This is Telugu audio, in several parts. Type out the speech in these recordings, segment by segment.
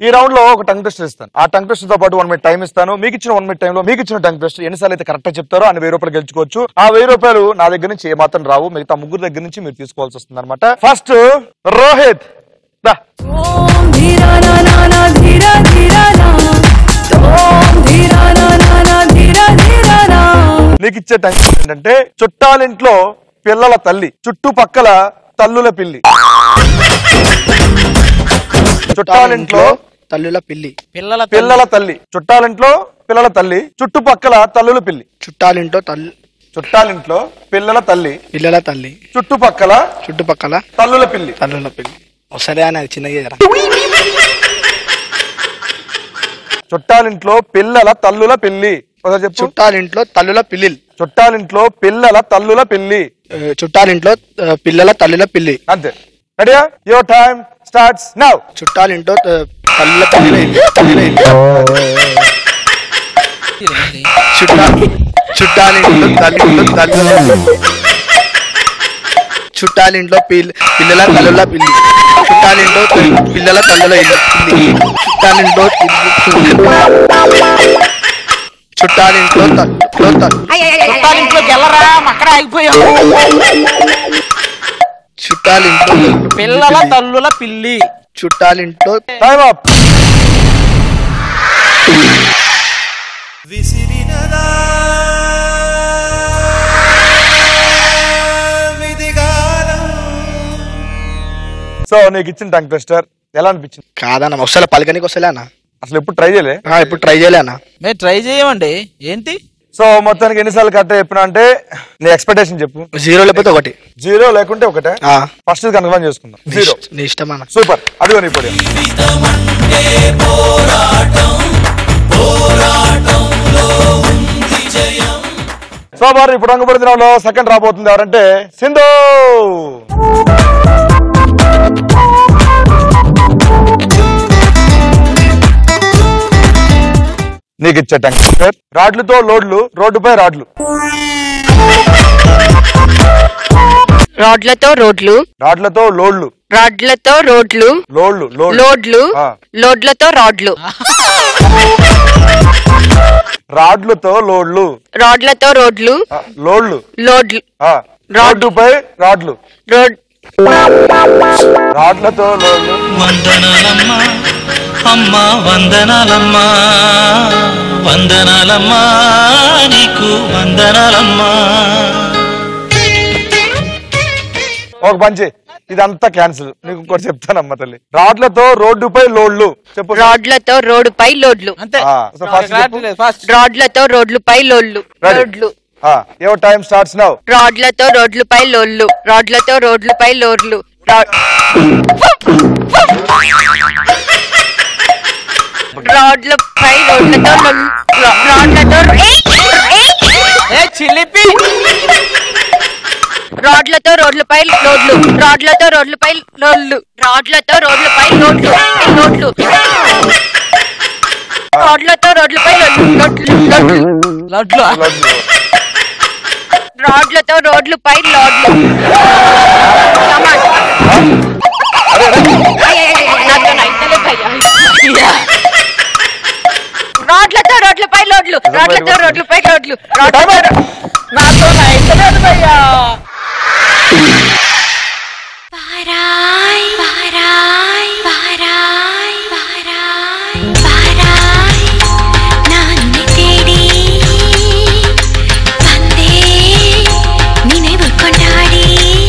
ఈ రౌండ్ లో ఒక టంగ్ టెస్ట్ ఇస్తాను ఆ టంగ్ టెస్ట్ తో పాటు వన్ మినిట్ టైం ఇస్తాను మీకు ఇచ్చిన వన్ మినిట్ టైంలో మీకు ఇచ్చిన టంగ్ టెస్ట్ ఎన్నిసార్లు అయితే కరెక్ట్ చెప్తారో అన్ని వెయ్యి రూపాయలు గెలుచుకోవచ్చు ఆ వెయ్యి రూపాయలు నా దగ్గర నుంచి ఏ మాత్రం రావు మిగతా ముగ్గురు దగ్గర నుంచి మీరు తీసుకోవాల్సి వస్తుంది అనమాట ఫస్ట్ రోహిత్ దా. ఓం ధీరా నా నా నా ధీరా ధీరా నా ఓం ధీరా నా నా నా ధీరా ధీరా నా నీకు ఇచ్చే టంగ్ టెస్ట్ ఏంటంటే చుట్టాలింట్లో పిల్లల తల్లి చుట్టుపక్కల తల్లుల పిల్లి చుట్టాలింట్లో తల్లుల పిల్లి పిల్లల పిల్లల తల్లి చుట్టాలింట్లో పిల్లల తల్లి చుట్టుపక్కల తల్లుల పిల్లి చుట్టాలింటో తల్లి చుట్టాలింట్లో పిల్లల తల్లి పిల్లల తల్లి చుట్టుపక్కల చుట్టుపక్కల తల్లుల పిల్లి తల్లుల పిల్లి సరే అని అది చిన్నగా చేయరా చుట్టాలింట్లో పిల్లల తల్లుల పిల్లి ఒకసారి చెప్పు చుట్టాలింట్లో తల్లుల పిల్లిల్ చుట్టాలింట్లో పిల్లల తల్లుల పిల్లి ఆ, చుట్టాలింట్లో ఆ, పిల్లల తల్లుల పిల్లి అంతే రెడీయా యువర్ టైం స్టార్ట్స్ నౌ చుట్టాలింటో ఆ, తల్లుల పిల్లిల ఇల్లు తల్లుల ఇల్లు చుట్టా చుట్టాలింట్లో తల్లింట్లో తల్లుల చుట్టాలింట్లో పిల్ల పిల్లల తల్లుల పిల్లి చుట్టాలింట్లో తల్లి- పిల్లల తల్లుల ఇల్లు పిల్లి చుట్టాలింట్లో ఇల్లు- చుట్టాలింట్లో తల్లులో తల్లు చుట్టాలింట్లోకి వెళ్ళరా అక్కడ ఆగిపోయాం చుట్టాలింట్లో పిల్లల తల్లుల పిల్లి చుట్టాలింట్లో టైం అప్ విసిరినదా విధిగాలం సో నీకు ఇచ్చిన టంగ్ టెస్టర్ ఎలా అనిపించింది కాదన్న ఒకసారి పలకనికి వస్తలే అన్న అసలు ఎప్పుడు ట్రై చేయలే ఆ, ఇప్పుడు ట్రై చేయలే అన్న మేము ట్రై చేయమండి ఏంటి సో మొత్తానికి ఎన్నిసార్లు కరెక్ట్ చెప్పినా అంటే నీ ఎక్స్పెక్టేషన్ చెప్పు జీరో లేకపోతే ఒకటి జీరో లేకుంటే ఒకటే ఆ, ఫస్ట్ కన్ఫర్మ్ చేసుకుందాం నీ జీరో ఇష్ట- నీ ఇష్టం అన్న సూపర్ అదిగో నీ పొడి సో మరి ఇప్పుడు రంగుపడి దినంలో సెకండ్ రాబోతుంది ఎవరంటే సింధు నీకు ఇచ్చే టంగ్ రాడ్లతో లోడ్లు రోడ్డుపై రాడ్లు రాడ్లతో రోడ్లు రాడ్లతో లోడ్లు రాడ్లతో రోడ్లు లోడ్లు లోడ్లు లోడ్లు ఆ. లోడ్లతో రాడ్లు రాడ్లతో లోడ్లు రాడ్లతో రోడ్లు ఆ, లోడ్లు లోడ్లు ఆ, రాడ్. రోడ్డుపై రాడ్లు రోడ్ రాడ్లతో లోడ్లు వందనాలమ్మా అమ్మా వందనాలమ్మా వందనాలమ్మా నీకు వందనాలమ్మా ఒక పంచి ఇదంతా క్యాన్సిల్ నీకు ఇంకోటి చెప్తానమ్మా తల్లి రాడ్లతో రోడ్డుపై లోడ్లు చెప్పు రాడ్లతో రోడ్డుపై లోడ్లు అంతే ఆ, సో ఫస్ట్ చెప్పు. ఫస్ట్ రాడ్లతో రోడ్లుపై లోడ్లు Ready. రోడ్లు ఆ, యువర్ టైం స్టార్ట్స్ నౌ రాడ్లతో రోడ్లుపై లోడ్లు రాడ్లతో రోడ్లుపై లోడ్లు రా- రాడ్లపై రోడ్లతో లోడ్లు. రా- రాడ్లతో ఏయ్! ఏయ్! ఏ చిలిపి రాడ్లతో రోడ్లపై లోడ్లు రాడ్లతో రోడ్లపై లోడ్లు రాడ్లతో రోడ్లపై లోడ్లు లోడ్లు రాడ్లతో రోడ్లపై లోడ్లు లోడ్లు లోడ్లు లడ్లు లోడ్లు. రాడ్లతో రోడ్లపై లోడ్లు Come on. అయ్య, అయ్య, అయ్య, నాతో నైతలే భయ్యా. రాడ్లతో రోడ్లపై లోడ్లు రాడ్లతో రోడ్లపై లోడ్లు రాడ్లతో రో- నాతో అయితలేదు భయ్యా பாராய் பாராய் பாராய் பாராய் பாராய் நான் உன்னை தேடி வந்தேன் நினைவு கொண்டாடி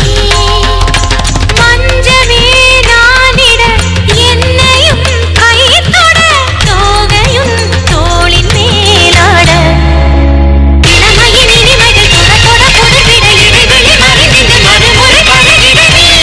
மஞ்சமே நானிட என்னையும் கை தொட தோகையும் தோளின் மேலாட இளமையின் இனிமைகள் தொட தொட புதுப்பிட இடைவெளி மறைந்திட மறுமுறை பழகிட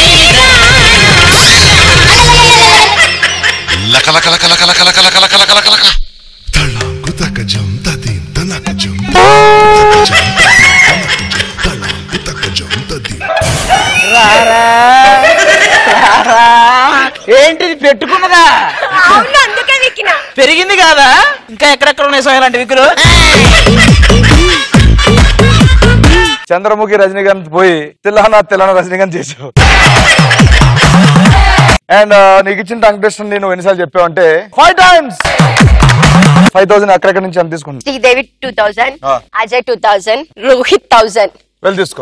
లక లక లక లక లక లక లక లక లక లక లక తళాంకు తకజం తదిం తనకజం తకజం తళాంకు తకజం తదిం రారా రారా. ఏంటిది పెట్టుకున్నదా అవును అందుకే విక్కినా పెరిగింది కాదా ఇంకా ఎక్కడెక్కడ ఉన్నాయి సో ఇలాంటి విక్కులు చంద్రముఖి రజనీకాంత్ పోయి తెలంగాణ తెలంగాణ రజనీకాంత్ చేసావు అండ్ నీకు ఇచ్చిన టంగ్ టెస్ట్ నేను ఎన్నిసార్లు చెప్పావు అంటే ఫైవ్ టైమ్స్ ఫైవ్ థౌసండ్ అక్కడెక్కడి నుంచి ఎంత తీసుకుంటా శ్రీదేవి టూ థౌసండ్ ఆ. Ajay two thousand Rohit thousand వెళ్ళి తీసుకో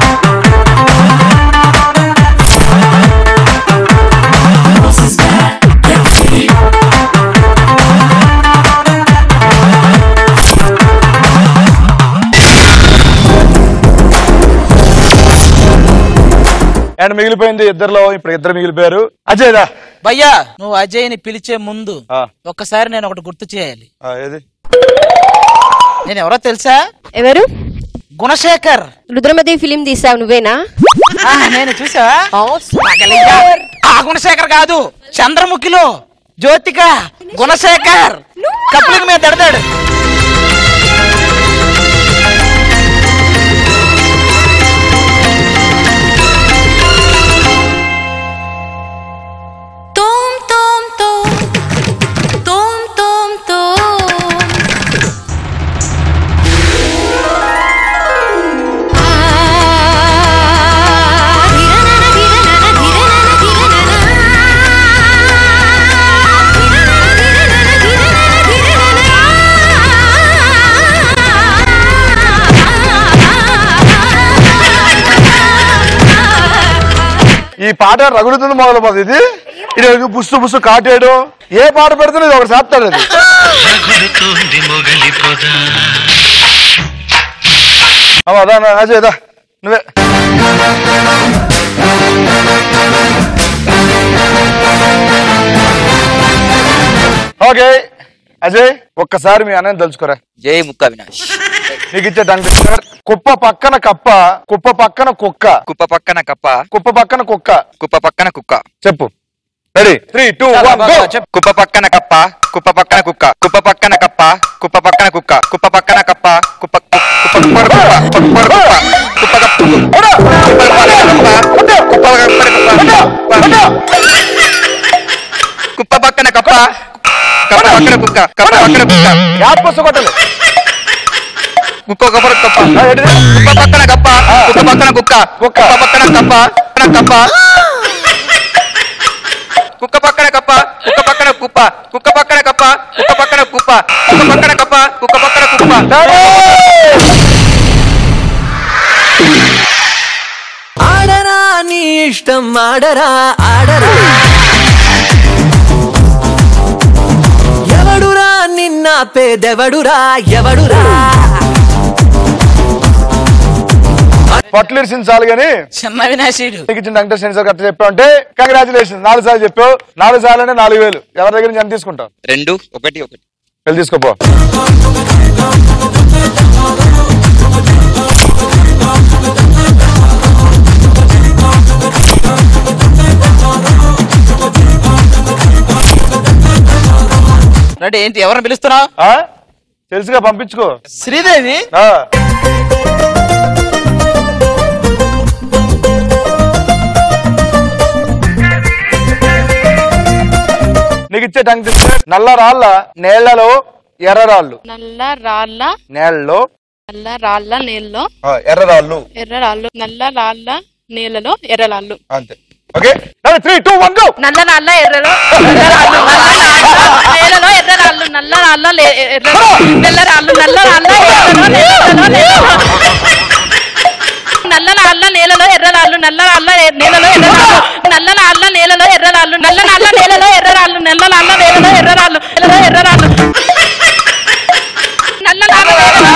అండ్ మిగిలిపోయింది ఇద్దరులో ఇప్పుడు ఇద్దరు మిగిలిపోయారు అజయ్ దా భయ్యా నువ్వు అజయ్ ని పిలిచే ముందు ఆ. ఒక్కసారి నేను ఒకటి గుర్తు చేయాలి ఆ, ఏది నేను ఎవరో తెలుసా ఎవరు గుణశేఖర్ రుద్రమదేవి ఫిలిం తీసావు నువ్వేనా ఆ, నేను చూసా ఆ గుణశేఖర్ కాదు చంద్రముఖిలో జ్యోతిక గుణశేఖర్ కప్పులింగ్ మీద దడదాడు తోం తోం తోం తోం తోం తోం ఆ ధిరనన ధిరనన ధిరనన ధిరనన ధిరనన ధిరనన ధిరనన ఈ పాట రగులుతుంది మొదలు పోదు ఇది ఇది పుస్తు పుస్తు కాటేయడం ఏ పాట పెడితే ఇది ఒకటి చేస్తాడు అది రగులుతోంది మొగలి పొద అమ్మా, దా, దా, అజయ్ దా నువ్వే ఓకే అజయ్ ఒక్కసారి మీ అన్నని తలుచుకోరా జై ముక్క అవినాష్ నీకు ఇచ్చే టంగ్ ట్విస్టర్. కుప్ప పక్కన కప్ప కుప్ప పక్కన కుక్క కుప్ప పక్కన కప్ప కుప్ప పక్కన కుక్క కుప్ప పక్కన కుక్క చెప్పు ready three two one go కుప్ప పక్కన కప్ప కుప్ప పక్కన కుక్క కుప్ప పక్కన కప్ప కుప్ప పక్కన కుక్క కుప్ప పక్కన కప్ప కుప్ప కుప్ప కుప్ప కుప్ప కుప్ప కుప్ప కుప్ప కుప్ప పక్కన కప్ప కప్ప పక్కన కుక్క కప్ప పక్కన కుక్క యాప్ పుస్తకం కొట్టాలి కుక్క కప్ప కప్ప కుప్ప పక్కన కప్ప కుక్క పక్కన కుక్క కుక్క పక్కన కప్ప పక్కన కప్ప కుక్క పక్కన కప్ప కుక్క పక్కన కుప్ప కుక్క పక్కన కప్ప కుక్క పక్కన కుప్ప కుక్క పక్కన కప్ప కుక్క పక్కన కుప్ప ఆడరా నీ ఇష్టం ఆడరా ఆడరా ఎవడురా నిన్న పేదెవడురా ఎవడురా పట్లు ఇరిసించాలి కానీ చిన్న వినాశీడు నీకు ఇచ్చిన టంగ్ టెస్ట్ కరెక్ట్ చెప్పావు అంటే కంగ్రాచులేషన్ నాలుగు సార్లు చెప్పావు నాలుగు సార్లు అంటే నాలుగు వేలు ఎవరి దగ్గర నుంచి ఎంత తీసుకుంటావు రెండు ఒకటి ఒకటి వెళ్ళి తీసుకోపో రెడీ ఏంటి ఎవరిని పిలుస్తున్నావు ఆ? తెలుసుగా పంపించుకో శ్రీదేవి ఆ. నీకు ఇచ్చే టంగ్ ట్విస్టర్ నల్ల రాళ్ళ నేళ్లలో ఎర్ర రాళ్ళు నల్ల రాళ్ళ నేలలో నల్ల రాళ్ళ నేలలో ఆ, ఎర్ర రాళ్ళు ఎర్ర రాళ్ళు నల్ల రాళ్ళ నేలలో ఎర్ర రాళ్ళు అంతే okay three two one go నల్ల రాళ్ళ ఎర్రలో ఎర్ర రాళ్ళు నల్ల రాళ్ళ నేలలో ఎర్ర రాళ్ళు నల్ల రాళ్ళ లే- ఎర్ర తెల్ల రాళ్ళు నల్ల రాళ్ళ ఎర్రలో నేలలో నేలలో నల్ల రాళ్ళ నేలలో ఎర్ర రాళ్ళు నల్ల రాళ్ళ ఎ- నేలలో ఎర్ర రాళ్ళు నల్ల రాళ్ళ నేలలో ఎర్ర రాళ్ళు నల్ల రాళ్ళ నేలలో ఎర్ర రాళ్ళు నల్ల రాళ్ళ నేలలో ఎర్ర రాళ్ళు నేలలో ఎర్ర రాళ్ళు నల్ల రాళ్ళ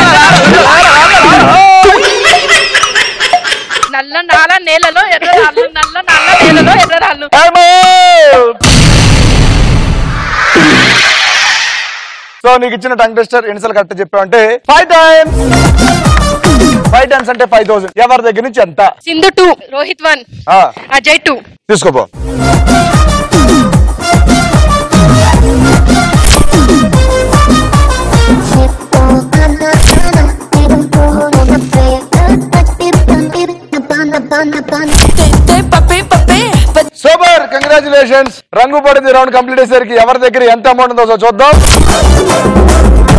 నల్ల నాల నేలలో ఎర్ర రాళ్ళు నల్ల నల్ల నేలలో ఎర్ర రాళ్ళు సో నీకు ఇచ్చిన టంగ్ టెస్టర్ ఎన్నిసార్లు కరెక్ట్ చెప్పావు అంటే ఫైవ్ టైమ్స్ ఫైవ్ టైమ్స్ అంటే ఫైవ్ థౌసండ్ ఎవరి దగ్గర నుంచి ఎంత సింధు టూ రోహిత్ వన్ ఆ, అజయ్ టూ తీసుకోపో సూపర్ కంగ్రాచులేషన్స్ రంగు పడింది రౌండ్ కంప్లీట్ అయ్యేసరికి ఎవరి దగ్గర ఎంత అమౌంట్ ఉందో చూద్దాం